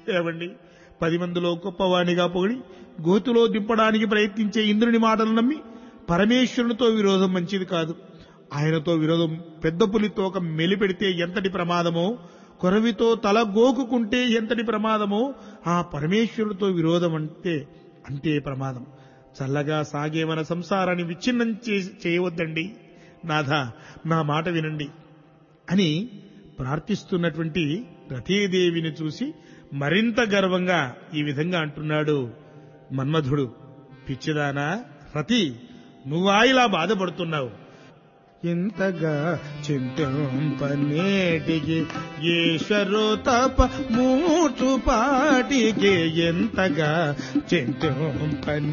ఏవండి పది మందిలో గొప్పవాణిగా పొగిడి గోతులో దింపడానికి ప్రయత్నించే ఇంద్రుని మాటలు నమ్మి పరమేశ్వరునితో విరోధం మంచిది కాదు ఆయనతో విరోధం పెద్ద పులితో ఒక మెలిపెడితే ఎంతటి ప్రమాదమో కొరవితో తల గోకుకుంటే ఎంతటి ప్రమాదమో ఆ పరమేశ్వరుడితో విరోధం అంటే అంతే ప్రమాదం చల్లగా సాగే మన సంసారాన్ని విచ్ఛిన్నం చే- చేయవద్దండి నాథ నా మాట వినండి అని ప్రార్థిస్తున్నటువంటి రతీదేవిని చూసి మరింత గర్వంగా ఈ విధంగా అంటున్నాడు మన్మధుడు పిచ్చిదానా రతి నువ్వా ఇలా బాధపడుతున్నావు ఎంతగా చింతింపనేటికి ఈశ్వరు తప మూచు పాటికి ఎంతగా చింతింపనే